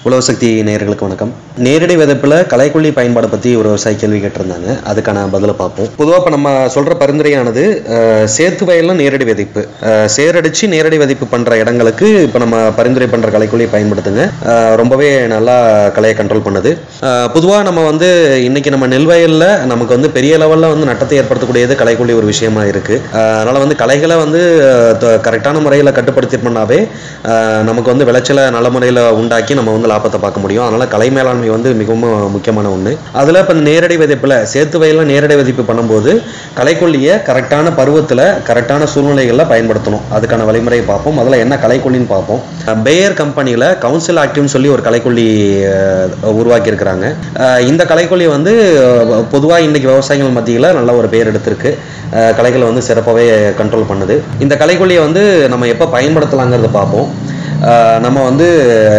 உழவு சக்தி நேயர்களுக்கு வணக்கம் நேரடி விதைப்பில் களைக்கொல்லி பயன்பாடு பற்றி ஒரு விவசாயி கேள்வி கேட்டிருந்தாங்க அதுக்கான பதிலை பார்ப்போம் பொதுவாக இப்போ நம்ம சொல்கிற பரிந்துரையானது அஹ், சேத்து வயலில் நேரடி விதைப்பு அஹ், சேரடிச்சு நேரடி விதைப்பு பண்ணுற இடங்களுக்கு இப்போ நம்ம பரிந்துரை பண்ணுற களைக்கொல்லி பயன்படுத்துங்க அஹ், ரொம்பவே நல்லா களையை கண்ட்ரோல் பண்ணுது பொதுவாக நம்ம வந்து இன்னைக்கு நம்ம நெல் வயலில் நமக்கு வந்து பெரிய லெவலில் வந்து நட்டத்தை ஏற்படுத்தக்கூடியது களைக்கொல்லி ஒரு விஷயமா இருக்குது அதனால் வந்து களைகளை வந்து கரெக்டான முறையில் கட்டுப்படுத்திட்டோம்னாவே அஹ், நமக்கு வந்து விளைச்சலை நல்ல முறையில் உண்டாக்கி நம்ம வந்து லாபத்தை பார்க்க முடியும் அதனால் கலை மேலாண்மை வந்து மிகவும் முக்கியமான ஒன்று அதில் இப்போ நேரடி விதைப்பில் சேத்து வயலில் நேரடி விதைப்பு பண்ணும்போது களைக்கொல்லியை கரெக்டான பருவத்தில் கரெக்டான சூழ்நிலைகளில் பயன்படுத்தணும் அதுக்கான வழிமுறையை பார்ப்போம் முதல்ல என்ன களைக்கொல்லின்னு பார்ப்போம் பேயர் கம்பெனியில் கவுன்சில் ஆக்டிவ்னு சொல்லி ஒரு களைக்கொல்லி உருவாக்கி இருக்கிறாங்க இந்த களைக்கொல்லி வந்து பொதுவாக இன்னைக்கு விவசாயிகள் மத்தியில் நல்ல ஒரு பேர் எடுத்திருக்கு அஹ் களைகளை வந்து சிறப்பாகவே கண்ட்ரோல் பண்ணுது இந்த களைக்கொல்லியை வந்து நம்ம எப்போ பயன்படுத்தலாங்கிறத பார்ப்போம் ஆஹ் நம்ம வந்து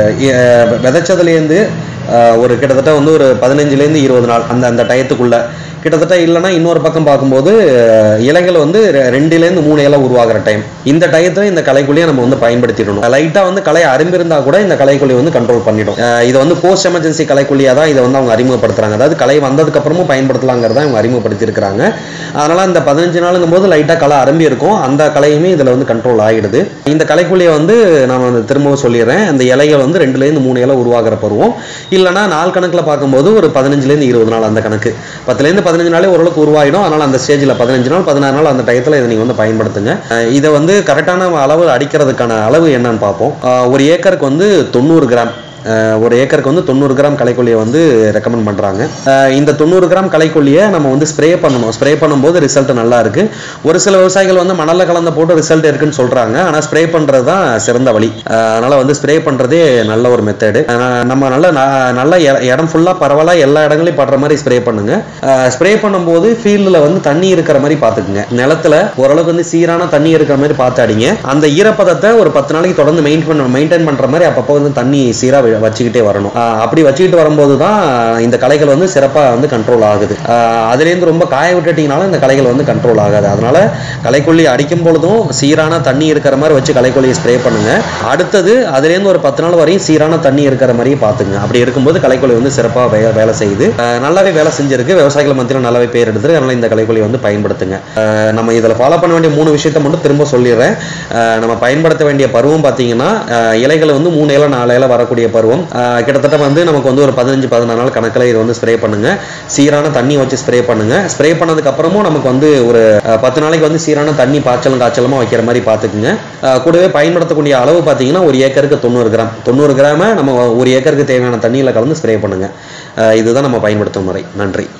அஹ் விதைச்சதுலேருந்து ஆஹ் ஒரு கிட்டத்தட்ட வந்து ஒரு பதினஞ்சுலேருந்து இருபது நாள் அந்த அந்த டயத்துக்குள்ள கிட்டத்தட்ட இல்லைன்னா இன்னொரு பக்கம் பார்க்கும்போது அஹ் இலைகள் வந்து ரெ- ரெண்டுலேருந்து மூணு இலை உருவாகிற டைம் இந்த டயத்தில் இந்த களைக்குள்ளியை நம்ம வந்து பயன்படுத்திடணும் லைட்டாக வந்து களை அரும்பிருந்தா கூட இந்த களைக்குள்ளி வந்து கண்ட்ரோல் பண்ணிடும் அஹ் இது வந்து போஸ்ட் எமர்ஜென்சி களைக்குள்ளியாக தான் இதை வந்து அவங்க அறிமுகப்படுத்துறாங்க அதாவது களை வந்ததுக்கு அப்புறமும் பயன்படுத்தலாங்கிறத அவங்க அறிமுகப்படுத்தியிருக்கிறாங்க அதனால அந்த பதினஞ்சு நாளுங்கும் போது லைட்டாக களை அரும்பி இருக்கும் அந்த களையுமே இதில் வந்து கண்ட்ரோல் ஆகிடுது இந்த களைக்குள்ளியை வந்து நான் வந்து திரும்பவும் சொல்லிடுறேன் அந்த இலைகள் வந்து ரெண்டுலேருந்து மூணு இலை உருவாகிற பருவம் இல்லைனா நாள் கணக்கில் பார்க்கும்போது ஒரு பதினஞ்சுலேருந்து இருபது நாள் அந்த கணக்கு பத்துலேருந்து பதினஞ்சு நாளே ஓரளவுக்கு உருவாயிடும் அதனால் அந்த ஸ்டேஜில் பதினஞ்சு நாள் பதினாறு நாள் அந்த டயத்தில் இதை நீங்கள் வந்து பயன்படுத்துங்க அஹ் இதை வந்து கரெக்டான அளவு அடிக்கிறதுக்கான அளவு என்னன்னு பார்ப்போம் அஹ் ஒரு ஏக்கருக்கு வந்து தொண்ணூறு கிராம் அஹ் ஒரு ஏக்கருக்கு வந்து தொண்ணூறு கிராம் களைக்கொல்லியை வந்து ரெக்கமெண்ட் பண்ணுறாங்க இந்த தொண்ணூறு கிராம் களைக்கொல்லியை நம்ம வந்து ஸ்ப்ரே பண்ணணும் ஸ்ப்ரே பண்ணும்போது ரிசல்ட் நல்லா இருக்கு ஒரு சில விவசாயிகள் வந்து மணலில் கலந்த போட்டு ரிசல்ட் இருக்குன்னு சொல்கிறாங்க ஆனால் ஸ்ப்ரே பண்ணுறது தான் சிறந்த வழி அஹ் அதனால வந்து ஸ்ப்ரே பண்ணுறதே நல்ல ஒரு மெத்தடு நம்ம நல்ல ந- நல்ல இட- இடம் ஃபுல்லாக பரவலாக எல்லா இடங்களையும் படுற மாதிரி ஸ்ப்ரே பண்ணுங்க ஸ்ப்ரே பண்ணும்போது ஃபீல்டில் வந்து தண்ணி இருக்கிற மாதிரி பார்த்துக்குங்க நிலத்துல ஓரளவுக்கு வந்து சீரான தண்ணி இருக்கிற மாதிரி பார்த்து அடிங்க அந்த ஈரப்பதத்தை ஒரு பத்து நாளைக்கு தொடர்ந்து மெயின்டைன் மெயின்டைன் பண்ணுற மாதிரி அப்பப்போ வந்து தண்ணி சீராக வச்சுக்கிட்டே வரணும் ஆஹ் அப்படி வச்சுக்கிட்டு வரும்போது தான் இந்த களைகள் வந்து சிறப்பாக வந்து கண்ட்ரோல் ஆகுது ஆஹ் அதுலேருந்து ரொம்ப காய விட்டுட்டீங்கனாலும் இந்த களைகள் வந்து கண்ட்ரோல் ஆகாது அதனால களைக்கொல்லி அடிக்கும் பொழுதும் சீரான தண்ணி இருக்கிற மாதிரி வச்சு களைக்கொல்லியை ஸ்ப்ரே பண்ணுங்க அடுத்தது அதுலேருந்து ஒரு பத்து நாள் வரையும் சீரான தண்ணி இருக்கிற மாதிரியே பார்த்துங்க அப்படி இருக்கும்போது களைக்கொல்லி வந்து சிறப்பாக வே வேலை செய்யுது ஆஹ் நல்லாவே வேலை செஞ்சிருக்கு விவசாயிகள் மத்தியில் நல்லாவே பேர் எடுத்துருக்கு அதனால இந்த களைக்கொல்லி வந்து பயன்படுத்துங்க ஆஹ் நம்ம இதில் ஃபாலோ பண்ண வேண்டிய மூணு விஷயத்தை மட்டும் திரும்ப சொல்லிடுறேன் ஆஹ் நம்ம பயன்படுத்த வேண்டிய பருவம் பார்த்தீங்கன்னா ஆஹ் இலைகள் வந்து மூணு இலை நாலு இலை வரக்கூடிய பருவம் ஆஹ் கிட்டத்தட்ட வந்து நமக்கு வந்து ஒரு பதினஞ்சு பதினாறு நாள் கணக்கில் இது வந்து ஸ்ப்ரே பண்ணுங்க சீரான தண்ணி வச்சு ஸ்ப்ரே பண்ணுங்க ஸ்ப்ரே பண்ணதுக்கு அப்புறமும் நமக்கு வந்து ஒரு ஆஹ் பத்து நாளைக்கு வந்து சீரான தண்ணி பாய்ச்சலும் காய்ச்சலுமா வைக்கிற மாதிரி பார்த்துக்குங்க ஆஹ் கூடவே பயன்படுத்தக்கூடிய அளவு பார்த்தீங்கன்னா ஒரு ஏக்கருக்கு தொண்ணூறு கிராம் தொண்ணூறு கிராம நம்ம ஒரு ஏக்கருக்கு தேவையான தண்ணியில் கலந்து ஸ்ப்ரே பண்ணுங்க ஆஹ் இதுதான் நம்ம பயன்படுத்தும் முறை நன்றி